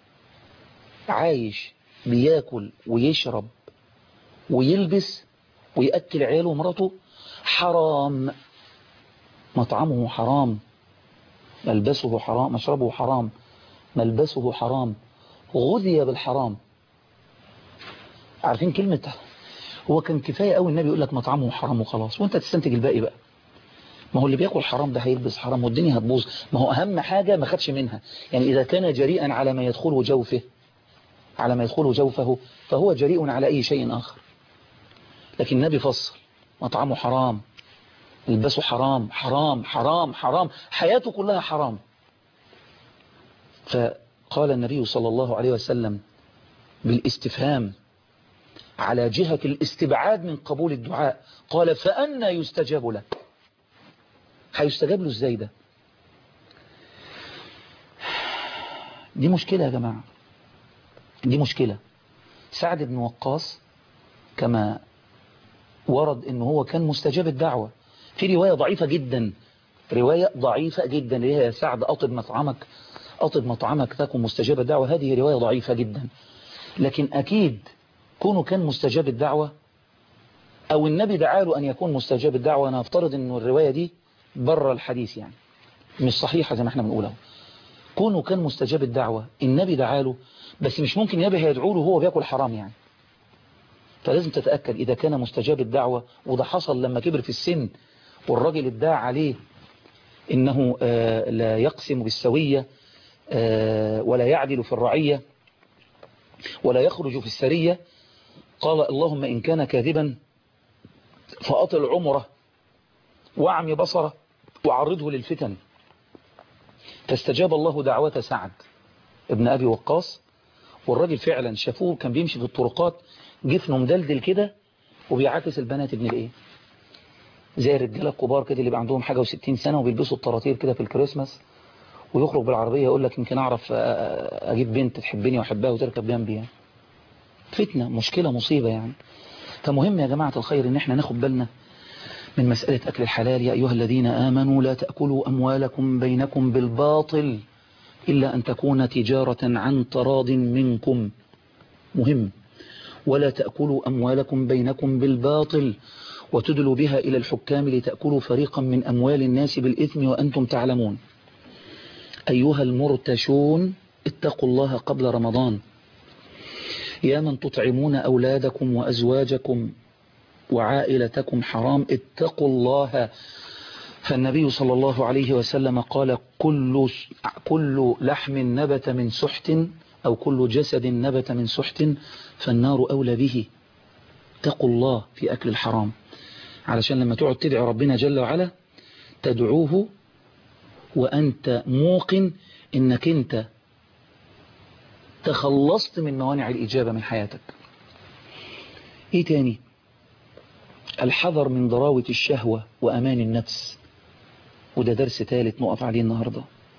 عايش بياكل ويشرب ويلبس ويأكل عياله ومراته حرام مطعمه حرام ملبسه حرام مشربه حرام ملبسه حرام غذي بالحرام عارفين كلمة هو كان كفاية قوي النبي يقول لك مطعمه حرام وخلاص وانت تستنتج الباقي بقى ما هو اللي بياكل حرام ده هيلبس حرام والدنيا هتبوظ ما هو أهم حاجة ما خدش منها يعني إذا كان جريئا على ما يدخله جوفه على ما يدخله جوفه فهو جريء على أي شيء آخر لكن النبي فصل مطعمه حرام يلبسه حرام حرام حرام حرام حياته كلها حرام فقال النبي صلى الله عليه وسلم بالاستفهام على جهة الاستبعاد من قبول الدعاء قال فأنا يستجاب لك هيستجاب له ازاي ده دي مشكلة يا جماعة دي مشكلة سعد بن وقاص كما ورد ان هو كان مستجاب الدعوة في رواية ضعيفة جدا رواية ضعيفة جدا اللي هي سعد أطب مطعمك أطب مطعمك تكون مستجاب الدعوة هذه رواية ضعيفة جدا لكن أكيد كونه كان مستجاب الدعوة أو النبي دعاله أن يكون مستجاب الدعوة أنا أفترض أن الرواية دي بره الحديث يعني مش صحيحة زي ما احنا بنقولها كونه كان مستجاب الدعوة النبي دعاله بس مش ممكن النبي هيدعوله وهو بياكل حرام يعني فلازم تتأكد إذا كان مستجاب الدعوة وده حصل لما كبر في السن والراجل ادعى عليه إنه لا يقسم بالسوية ولا يعدل في الرعية ولا يخرج في السرية قال اللهم إن كان كاذبا فأطل عمره وعمي بصره وعرضه للفتن فاستجاب الله دعوة سعد ابن أبي وقاص والراجل فعلا شافوه كان بيمشي في الطرقات جفنه مدلدل كده وبيعاكس البنات ابن الايه زي الرجاله الكبار كده اللي بقى عندهم حاجه و60 سنه وبيلبسوا الطراطير كده في الكريسماس ويخرج بالعربيه يقول لك يمكن اعرف اجيب بنت تحبني واحبها وتركب جنبي يعني فتنه مشكله مصيبه يعني فمهم يا جماعه الخير ان احنا ناخد بالنا من مسألة أكل الحلال يا أيها الذين آمنوا لا تأكلوا أموالكم بينكم بالباطل إلا أن تكون تجارة عن تراض منكم مهم ولا تأكلوا أموالكم بينكم بالباطل وتدلوا بها إلى الحكام لتأكلوا فريقا من أموال الناس بالإثم وأنتم تعلمون أيها المرتشون اتقوا الله قبل رمضان يا من تطعمون أولادكم وأزواجكم وعائلتكم حرام اتقوا الله فالنبي صلى الله عليه وسلم قال كل, كل لحم نبت من سحت أو كل جسد نبت من سحت فالنار أولى به اتقوا الله في أكل الحرام علشان لما تقعد تدعي ربنا جل وعلا تدعوه وأنت موقن إنك أنت تخلصت من موانع الإجابة من حياتك إيه تاني الحذر من ضراوة الشهوة وأمان النفس وده درس ثالث نقف عليه النهاردة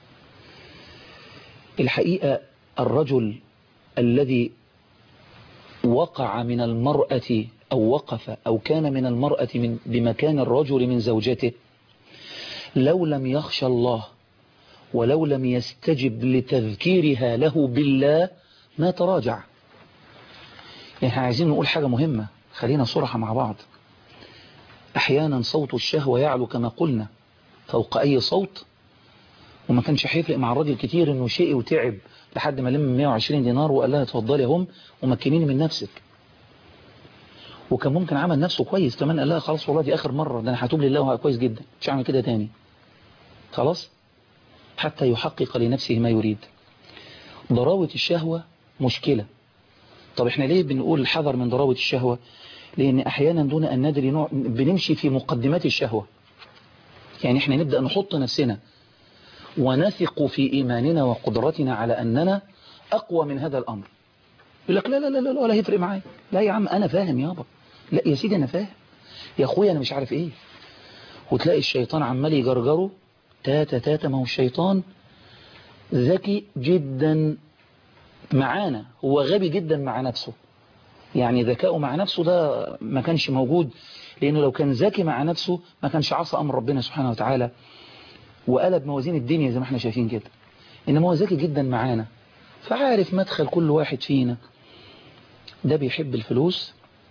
الحقيقة الرجل الذي وقع من المرأة أو وقف أو كان من المرأة من بمكان الرجل من زوجته لو لم يخشى الله ولو لم يستجب لتذكيرها له بالله ما تراجع يعني عايزين نقول حاجة مهمة خلينا صرحة مع بعض أحيانا صوت الشهوة يعلو كما قلنا فوق أي صوت وما كانش هيفرق مع الراجل كتير انه شقي وتعب لحد ما لم 120 دينار وقال لها اتفضلي هم ومكنيني من نفسك وكان ممكن عمل نفسه كويس كمان قال لها خلاص والله دي اخر مرة ده انا هتوب لله وهو كويس جدا مش هعمل كده تاني خلاص حتى يحقق لنفسه ما يريد ضراوة الشهوة مشكلة طب احنا ليه بنقول الحذر من ضراوة الشهوة لان احيانا دون ان ندري نوع بنمشي في مقدمات الشهوة يعني احنا نبدأ نحط نفسنا ونثق في إيماننا وقدرتنا على أننا أقوى من هذا الأمر يقول لك لا لا لا لا ولا هيفرق معايا لا يا عم أنا فاهم يابا لا يا سيدي أنا فاهم يا أخويا أنا مش عارف إيه وتلاقي الشيطان عمال يجرجره تاتا تاتا ما هو الشيطان ذكي جدا معانا هو غبي جدا مع نفسه يعني ذكاؤه مع نفسه ده ما كانش موجود لأنه لو كان ذكي مع نفسه ما كانش عصى أمر ربنا سبحانه وتعالى وقلب موازين الدنيا زي ما احنا شايفين كده إنما هو ذكي جدا معانا فعارف مدخل كل واحد فينا ده بيحب الفلوس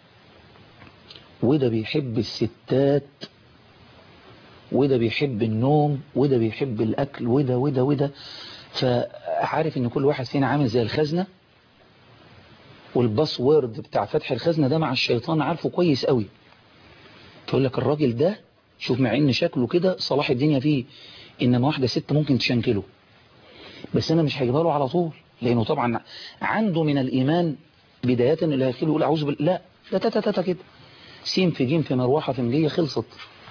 وده بيحب الستات وده بيحب النوم وده بيحب الأكل وده وده وده فعارف إن كل واحد فينا عامل زي الخزنة والباسورد بتاع فتح الخزنة ده مع الشيطان عارفه كويس قوي تقول لك الراجل ده شوف مع ان شكله كده صلاح الدنيا فيه انما واحدة ست ممكن تشنكله بس انا مش هجيبها له على طول لانه طبعا عنده من الايمان بداية اللي هيخليه يقول اعوذ بالله لا لا تا تا تا كده سين في جيم في مروحة في مجية خلصت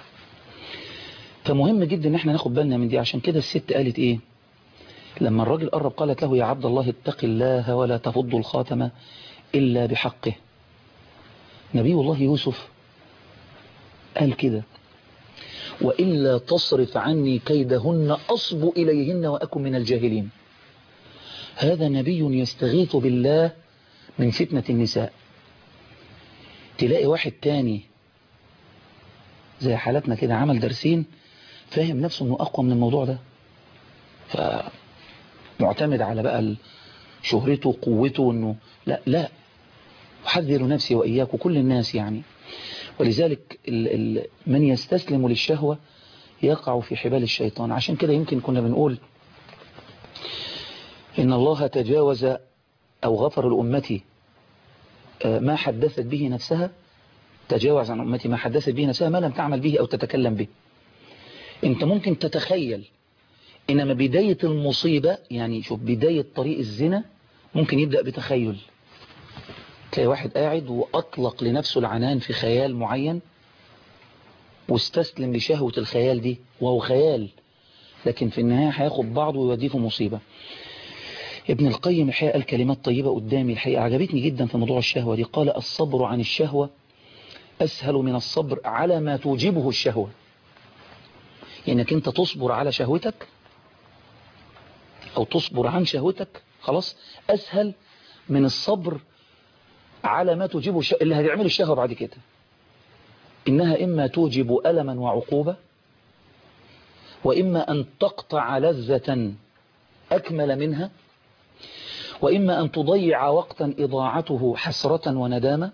فمهم جدا ان احنا ناخد بالنا من دي عشان كده الست قالت ايه لما الراجل قرب قالت له يا عبد الله اتق الله ولا تفض الخاتم إلا بحقه نبي الله يوسف قال كده وإلا تصرف عني كيدهن أصب إليهن وأكن من الجاهلين هذا نبي يستغيث بالله من فتنة النساء تلاقي واحد تاني زي حالتنا كده عمل درسين فاهم نفسه انه اقوى من الموضوع ده فمعتمد على بقى شهرته وقوته انه لا لا احذر نفسي واياك وكل الناس يعني ولذلك ال ال من يستسلم للشهوة يقع في حبال الشيطان عشان كده يمكن كنا بنقول إن الله تجاوز أو غفر لأمتي ما حدثت به نفسها تجاوز عن أمتي ما حدثت به نفسها ما لم تعمل به أو تتكلم به انت ممكن تتخيل إنما بداية المصيبة يعني شوف بداية طريق الزنا ممكن يبدأ بتخيل تلاقي واحد قاعد وأطلق لنفسه العنان في خيال معين واستسلم لشهوة الخيال دي وهو خيال لكن في النهاية هياخد بعضه ويوديه في مصيبة ابن القيم الحقيقة قال كلمات طيبة قدامي الحقيقة عجبتني جدا في موضوع الشهوة دي قال الصبر عن الشهوة أسهل من الصبر على ما توجبه الشهوة انك انت تصبر على شهوتك او تصبر عن شهوتك خلاص اسهل من الصبر على ما توجبه الش... اللي هتعمله الشهوة بعد كده إنها إما توجب ألما وعقوبة وإما أن تقطع لذة أكمل منها وإما أن تضيع وقتا إضاعته حسرة وندامة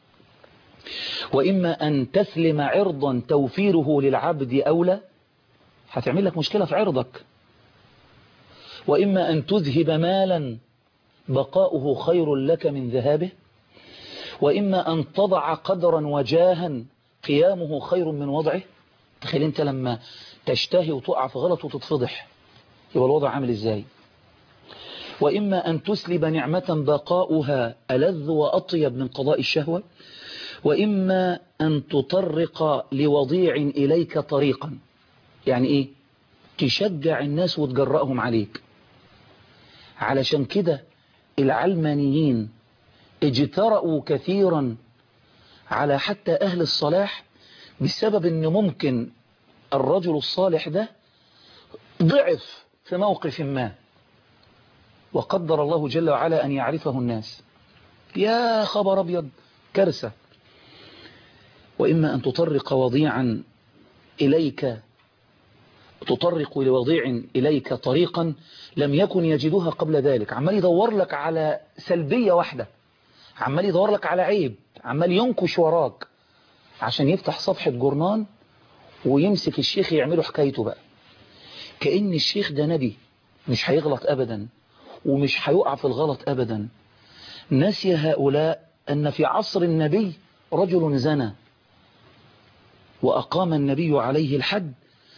وإما أن تسلم عرضا توفيره للعبد أولى هتعمل لك مشكلة في عرضك وإما أن تذهب مالا بقاؤه خير لك من ذهابه وإما أن تضع قدرا وجاها قيامه خير من وضعه تخيل انت لما تشتهي وتقع في غلط وتتفضح يبقى الوضع عامل ازاي وإما أن تسلب نعمة بقاؤها ألذ وأطيب من قضاء الشهوة وإما أن تطرق لوضيع إليك طريقا يعني إيه تشجع الناس وتجرأهم عليك علشان كده العلمانيين اجترأوا كثيرا على حتى أهل الصلاح بسبب أن ممكن الرجل الصالح ده ضعف في موقف ما وقدر الله جل وعلا أن يعرفه الناس يا خبر أبيض كارثة وإما أن تطرق وضيعا إليك تطرق لوضيع إليك طريقا لم يكن يجدها قبل ذلك عمال يدور لك على سلبية واحدة عمال يدور لك على عيب عمال ينكش وراك عشان يفتح صفحة جورنان ويمسك الشيخ يعمله حكايته بقى كأن الشيخ ده نبي مش هيغلط أبدا ومش هيقع في الغلط أبدا نسي هؤلاء أن في عصر النبي رجل زنى وأقام النبي عليه الحد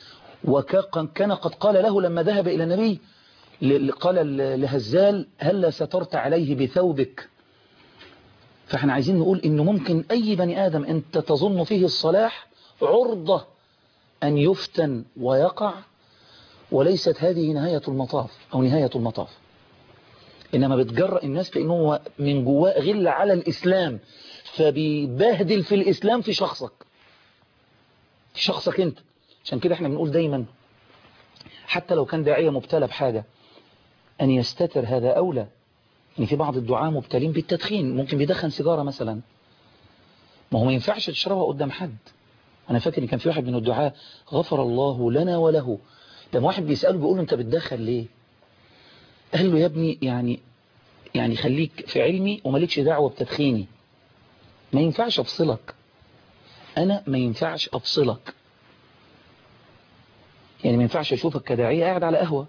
وكان قد قال له لما ذهب إلى النبي قال لهزال هل سترت عليه بثوبك فاحنا عايزين نقول انه ممكن اي بني ادم انت تظن فيه الصلاح عرضة ان يفتن ويقع وليست هذه نهاية المطاف او نهاية المطاف انما بتجرأ الناس لانه من جواه غل على الاسلام فبيبهدل في الاسلام في شخصك في شخصك انت عشان كده احنا بنقول دايما حتى لو كان داعية مبتلى بحاجة ان يستتر هذا اولى يعني في بعض الدعاة مبتلين بالتدخين ممكن بيدخن سيجارة مثلا ما هو ما ينفعش تشربها قدام حد أنا فاكر إن كان في واحد من الدعاة غفر الله لنا وله لما واحد بيسأله بيقول له أنت بتدخن ليه قال له يا ابني يعني يعني خليك في علمي ومالكش دعوة بتدخيني ما ينفعش أفصلك أنا ما ينفعش أفصلك يعني ما ينفعش أشوفك كداعية قاعد على قهوة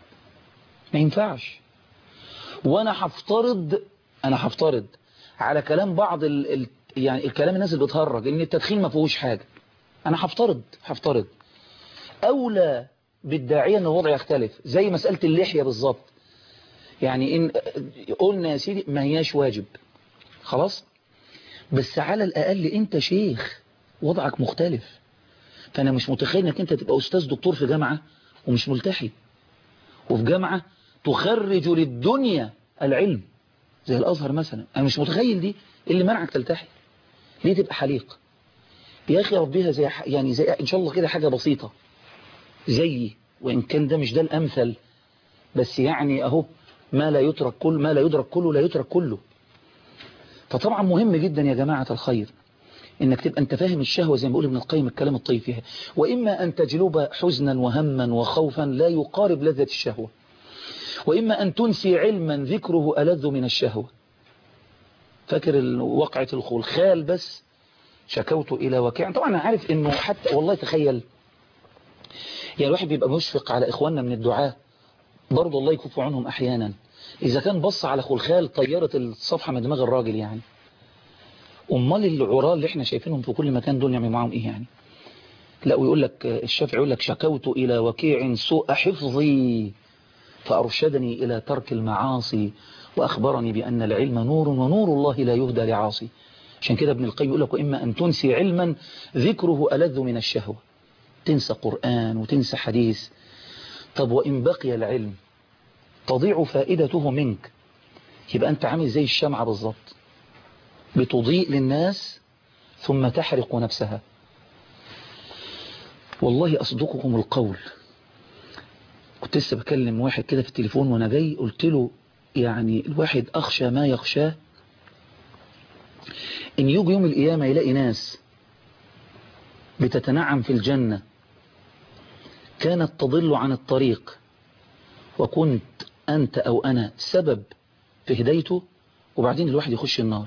ما ينفعش وانا هفترض انا هفترض على كلام بعض ال... ال... يعني الكلام الناس اللي بتهرج ان التدخين ما فيهوش حاجة انا هفترض هفترض اولى بالداعية ان الوضع يختلف زي مسألة اللحية بالظبط يعني ان قلنا يا سيدي ما هياش واجب خلاص بس على الأقل أنت شيخ وضعك مختلف فأنا مش متخيل أنك أنت تبقى أستاذ دكتور في جامعة ومش ملتحي وفي جامعة تخرج للدنيا العلم زي الأزهر مثلا أنا مش متخيل دي اللي منعك تلتحي ليه تبقى حليق يا أخي ربيها زي يعني زي إن شاء الله كده حاجة بسيطة زيي وإن كان ده مش ده الأمثل بس يعني أهو ما لا يترك كل ما لا يدرك كله لا يترك كله فطبعا مهم جدا يا جماعة الخير انك تبقى انت فاهم الشهوة زي ما بيقول ابن القيم الكلام الطيب فيها واما ان تجلب حزنا وهما وخوفا لا يقارب لذة الشهوة واما ان تنسي علما ذكره ألذ من الشهوة فاكر وقعة الخلخال بس شكوت الى وكيع طبعا انا عارف انه حتى والله تخيل يعني الواحد بيبقى مشفق على اخواننا من الدعاة برضه الله يكف عنهم احيانا اذا كان بص على خلخال طيرت الصفحة من دماغ الراجل يعني امال العراة اللي احنا شايفينهم في كل مكان دول يعمل معاهم ايه يعني لا ويقول لك الشافعي يقول لك شكوت الى وكيع سوء حفظي فارشدني الى ترك المعاصي واخبرني بان العلم نور ونور الله لا يهدى لعاصي عشان كده ابن القيم يقول لك واما ان تنسي علما ذكره ألذ من الشهوة تنسى قرآن وتنسى حديث طب وإن بقي العلم تضيع فائدته منك يبقى أنت عامل زي الشمعة بالظبط بتضيء للناس ثم تحرق نفسها والله أصدقكم القول كنت لسه بكلم واحد كده في التليفون وانا جاي قلت له يعني الواحد أخشى ما يخشاه إن يجي يوم القيامة يلاقي ناس بتتنعم في الجنة كانت تضل عن الطريق وكنت أنت أو أنا سبب في هدايته وبعدين الواحد يخش النار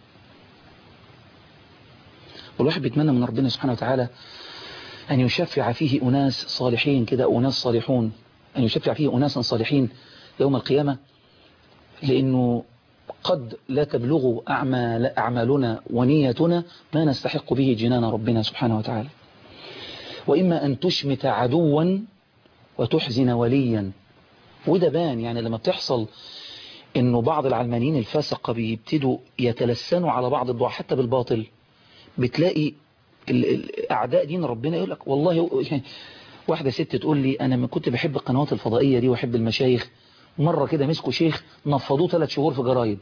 والواحد بيتمنى من ربنا سبحانه وتعالى أن يشفع فيه أناس صالحين كده أناس صالحون أن يشفع فيه أناسا صالحين يوم القيامة لأنه قد لا تبلغ أعمال أعمالنا ونيتنا ما نستحق به جنان ربنا سبحانه وتعالى وإما أن تشمت عدوا وتحزن وليا وده بان يعني لما بتحصل انه بعض العلمانيين الفاسقة بيبتدوا يتلسنوا على بعض الدعاء حتى بالباطل بتلاقي الاعداء دين ربنا يقول لك والله يعني واحدة ست تقول لي انا ما كنت بحب القنوات الفضائية دي واحب المشايخ مرة كده مسكوا شيخ نفضوه ثلاث شهور في جرايد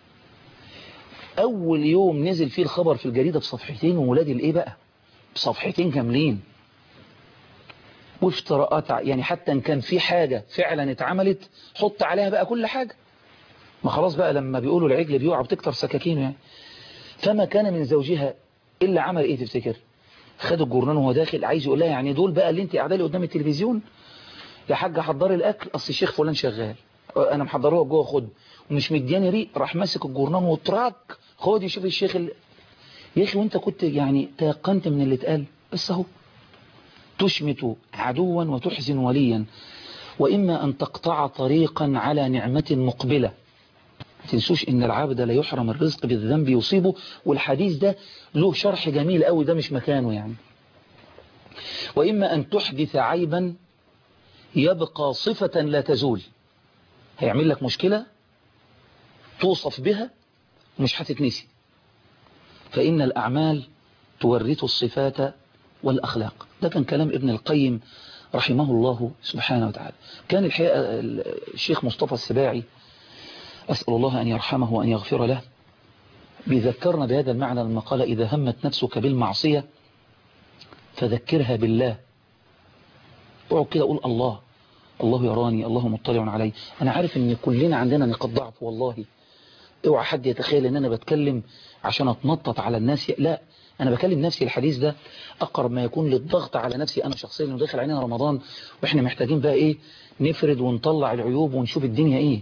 اول يوم نزل فيه الخبر في الجريدة بصفحتين وولادي الايه بقى بصفحتين كاملين وافتراءات يعني حتى ان كان في حاجة فعلا اتعملت حط عليها بقى كل حاجة ما خلاص بقى لما بيقولوا العجل بيوعى بتكتر سكاكينه يعني فما كان من زوجها إلا عمل إيه تفتكر خد الجورنان وهو داخل عايز يقول لها يعني دول بقى اللي انت قاعده لي قدام التلفزيون يا حاجة حضري الأكل أصل الشيخ فلان شغال أنا محضروها جوه خد ومش مدياني ريق راح ماسك الجورنان وتراك خد يشوف الشيخ اللي... يا أخي وانت كنت يعني تيقنت من اللي اتقال بس اهو تشمت عدوا وتحزن وليا وإما أن تقطع طريقا على نعمة مقبلة تنسوش إن العبد لا يحرم الرزق بالذنب يصيبه والحديث ده له شرح جميل قوي ده مش مكانه يعني وإما أن تحدث عيبا يبقى صفة لا تزول هيعمل لك مشكلة توصف بها مش هتتنسي فإن الأعمال تورث الصفات والأخلاق ده كان كلام ابن القيم رحمه الله سبحانه وتعالى كان الحقيقة الشيخ مصطفى السباعي أسأل الله أن يرحمه وأن يغفر له بيذكرنا بهذا المعنى لما قال إذا همت نفسك بالمعصية فذكرها بالله اقعد كده قول الله الله يراني الله مطلع علي أنا عارف أن كلنا عندنا نقاط ضعف والله اوعى حد يتخيل أن أنا بتكلم عشان أتنطط على الناس لا أنا بكلم نفسي الحديث ده أقرب ما يكون للضغط على نفسي أنا شخصيا إنه داخل علينا رمضان وإحنا محتاجين بقى إيه نفرد ونطلع العيوب ونشوف الدنيا إيه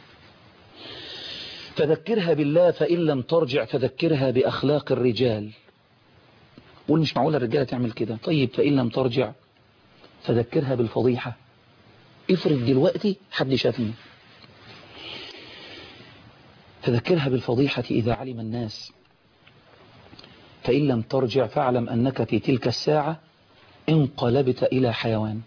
فذكرها بالله فإن لم ترجع فذكرها بأخلاق الرجال قول مش معقول الرجالة تعمل كده طيب فإن لم ترجع فذكرها بالفضيحة افرض دلوقتي حد شافني فذكرها بالفضيحة إذا علم الناس فإن لم ترجع فاعلم أنك في تلك الساعة انقلبت إلى حيوان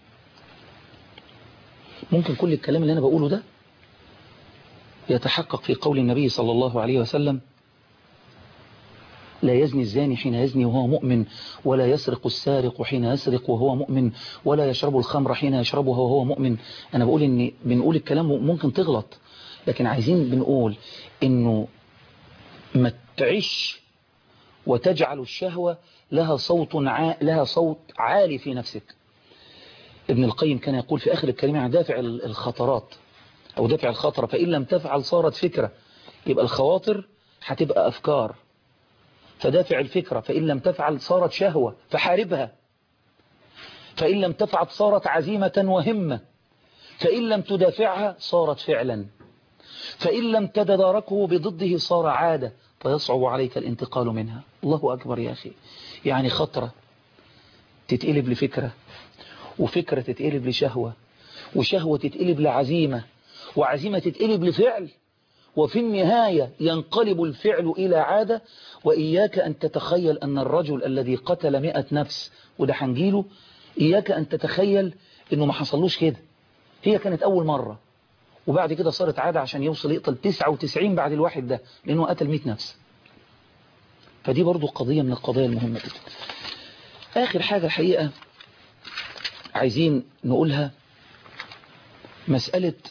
ممكن كل الكلام اللي أنا بقوله ده يتحقق في قول النبي صلى الله عليه وسلم لا يزني الزاني حين يزني وهو مؤمن ولا يسرق السارق حين يسرق وهو مؤمن ولا يشرب الخمر حين يشربها وهو مؤمن أنا بقول إن بنقول الكلام ممكن تغلط لكن عايزين بنقول إنه ما تعيش وتجعل الشهوة لها صوت ع... لها صوت عالي في نفسك ابن القيم كان يقول في آخر الكلمة عن دافع الخطرات أو دافع الخطرة فإن لم تفعل صارت فكرة يبقى الخواطر هتبقى أفكار فدافع الفكرة فإن لم تفعل صارت شهوة فحاربها فإن لم تفعل صارت عزيمة وهمة فإن لم تدافعها صارت فعلا فإن لم تتداركه بضده صار عادة فيصعب عليك الانتقال منها الله أكبر يا أخي يعني خطرة تتقلب لفكرة وفكرة تتقلب لشهوة وشهوة تتقلب لعزيمة وعزيمة تتقلب لفعل وفي النهاية ينقلب الفعل إلى عادة وإياك أن تتخيل أن الرجل الذي قتل مئة نفس وده حنجيله إياك أن تتخيل أنه ما حصلوش كده هي كانت أول مرة وبعد كده صارت عادة عشان يوصل يقتل 99 بعد الواحد ده لأنه قتل 100 نفس فدي برضو قضية من القضايا المهمة جدا آخر حاجة الحقيقة عايزين نقولها مسألة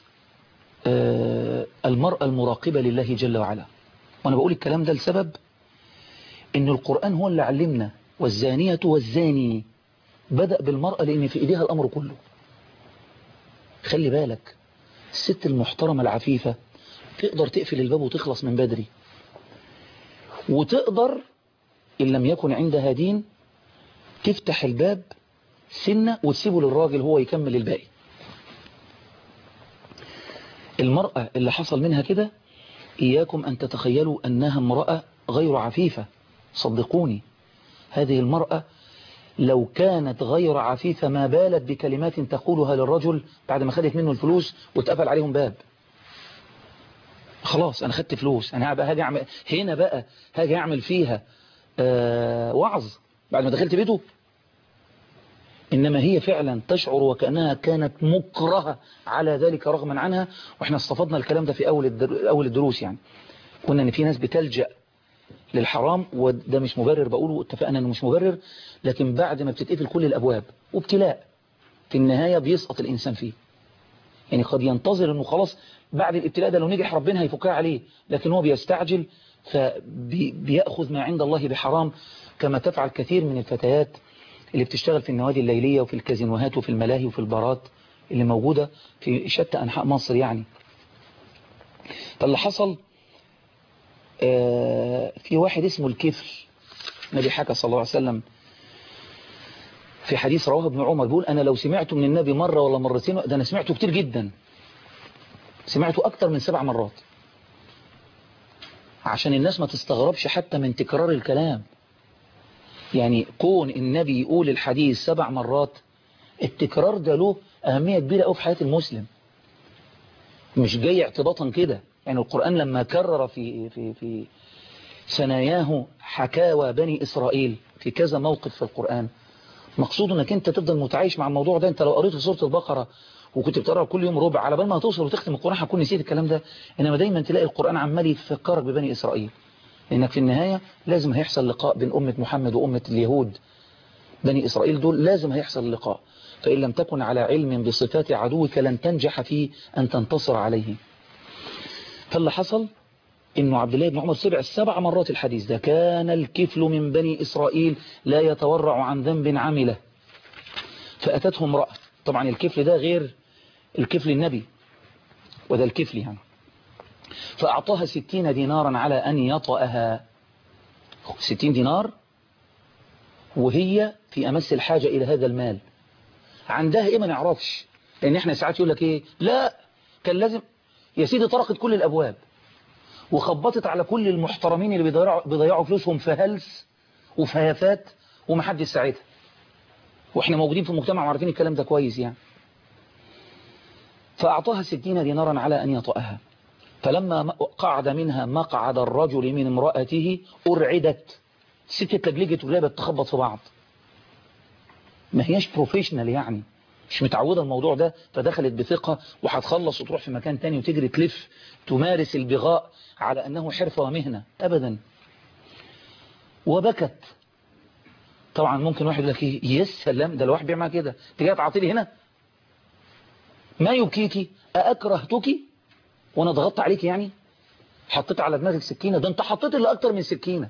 المرأة المراقبة لله جل وعلا وأنا بقول الكلام ده لسبب إن القرآن هو اللي علمنا والزانية والزاني بدأ بالمرأة لأن في إيديها الأمر كله خلي بالك الست المحترمة العفيفة تقدر تقفل الباب وتخلص من بدري وتقدر إن لم يكن عندها دين تفتح الباب سنة وتسيبه للراجل هو يكمل الباقي المرأة اللي حصل منها كده إياكم أن تتخيلوا أنها امرأة غير عفيفة صدقوني هذه المرأة لو كانت غير عفيفة ما بالت بكلمات تقولها للرجل بعد ما خدت منه الفلوس واتقفل عليهم باب خلاص أنا خدت فلوس أنا بقى هاجي أعمل هنا بقى هاجي أعمل فيها آه وعظ بعد ما دخلت بيته إنما هي فعلا تشعر وكأنها كانت مكرهة على ذلك رغما عنها وإحنا استفدنا الكلام ده في أول أول الدروس يعني قلنا إن في ناس بتلجأ للحرام وده مش مبرر بقوله اتفقنا انه مش مبرر لكن بعد ما بتتقفل كل الابواب وابتلاء في النهاية بيسقط الانسان فيه يعني قد ينتظر انه خلاص بعد الابتلاء ده لو نجح ربنا هيفكها عليه لكن هو بيستعجل فبيأخذ ما عند الله بحرام كما تفعل كثير من الفتيات اللي بتشتغل في النوادي الليلية وفي الكازينوهات وفي الملاهي وفي البارات اللي موجودة في شتى أنحاء مصر يعني فاللي حصل في واحد اسمه الكفر النبي حكى صلى الله عليه وسلم في حديث رواه ابن عمر بيقول أنا لو سمعته من النبي مرة ولا مرتين ده أنا سمعته كتير جدا سمعته أكتر من سبع مرات عشان الناس ما تستغربش حتى من تكرار الكلام يعني كون النبي يقول الحديث سبع مرات التكرار ده له أهمية كبيرة أوي في حياة المسلم مش جاي اعتباطا كده يعني القرآن لما كرر في في في ثناياه حكاوى بني إسرائيل في كذا موقف في القرآن مقصود انك انت تفضل متعايش مع الموضوع ده انت لو قريت في سورة البقرة وكنت بتقرأ كل يوم ربع على بال ما هتوصل وتختم القرآن هتكون نسيت الكلام ده انما دايما تلاقي القرآن عمال يفكرك ببني إسرائيل لانك في النهاية لازم هيحصل لقاء بين أمة محمد وأمة اليهود بني إسرائيل دول لازم هيحصل لقاء فإن لم تكن على علم بصفات عدوك لن تنجح في أن تنتصر عليه فاللي حصل انه عبد الله بن عمر سمع السبع مرات الحديث ده كان الكفل من بني إسرائيل لا يتورع عن ذنب عمله فأتته امرأة طبعا الكفل ده غير الكفل النبي وده الكفل يعني فأعطاها ستين دينارا على أن يطأها ستين دينار وهي في أمس الحاجة إلى هذا المال عندها إيه ما نعرفش لأن إحنا ساعات يقول لك إيه لا كان لازم يا سيدي طرقت كل الأبواب وخبطت على كل المحترمين اللي بيضيعوا, بيضيعوا فلوسهم في هلس وفي هيافات ومحدش ساعتها واحنا موجودين في المجتمع وعارفين الكلام ده كويس يعني فأعطاها ستين دينارا على أن يطأها فلما قعد منها مقعد الرجل من امرأته أرعدت الست اتلجلجت وجابت تخبط في بعض ما هياش بروفيشنال يعني مش متعودة الموضوع ده فدخلت بثقة وهتخلص وتروح في مكان تاني وتجري تلف تمارس البغاء على أنه حرفة ومهنة أبدا وبكت طبعا ممكن واحد يقول لك ايه يا سلام ده الواحد بيعمل كده انت جاي تعطيلي هنا ما يبكيكي أأكرهتك وانا ضغطت عليك يعني حطيت على دماغك سكينة ده انت حطيت اللي اكتر من سكينة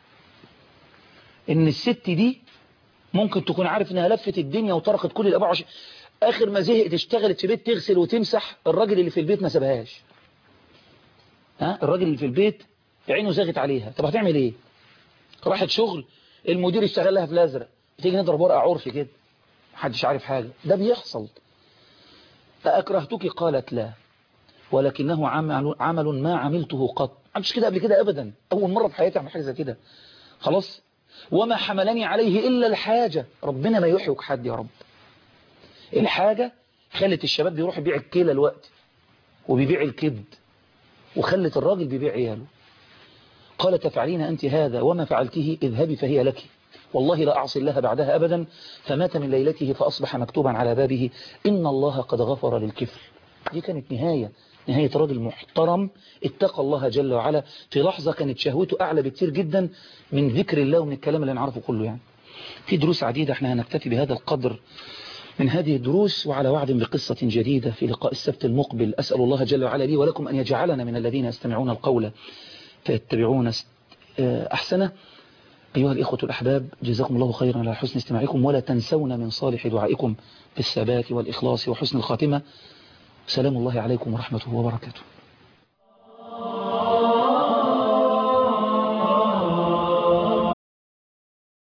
ان الست دي ممكن تكون عارف انها لفت الدنيا وطرقت كل الابواب عشان اخر ما زهقت اشتغلت في بيت تغسل وتمسح الراجل اللي في البيت ما سابهاش ها الراجل اللي في البيت عينه زاغت عليها طب هتعمل ايه راحت شغل المدير اشتغل لها في الازرق تيجي نضرب ورقه عرفي كده محدش عارف حاجه ده بيحصل أأكرهتك قالت لا ولكنه عمل, عمل ما عملته قط عملش كده قبل كده أبدا أول مرة في حياتي أعمل حاجة زي كده خلاص وما حملني عليه إلا الحاجة ربنا ما يحيك حد يا رب الحاجة خلت الشباب بيروح يبيع الكيلة الوقت وبيبيع الكبد وخلت الراجل بيبيع عياله قال تفعلين أنت هذا وما فعلته اذهبي فهي لك والله لا أعصي الله بعدها أبدا فمات من ليلته فأصبح مكتوبا على بابه إن الله قد غفر للكفر دي كانت نهاية نهاية راجل محترم اتقى الله جل وعلا في لحظة كانت شهوته أعلى بكتير جدا من ذكر الله ومن الكلام اللي نعرفه كله يعني في دروس عديدة احنا هنكتفي بهذا القدر من هذه الدروس وعلى وعد بقصة جديدة في لقاء السبت المقبل أسأل الله جل وعلا لي ولكم أن يجعلنا من الذين يستمعون القول فيتبعون أحسنه أيها الإخوة الأحباب جزاكم الله خيرا على حسن استماعكم ولا تنسونا من صالح دعائكم بالثبات والإخلاص وحسن الخاتمة سلام الله عليكم ورحمته وبركاته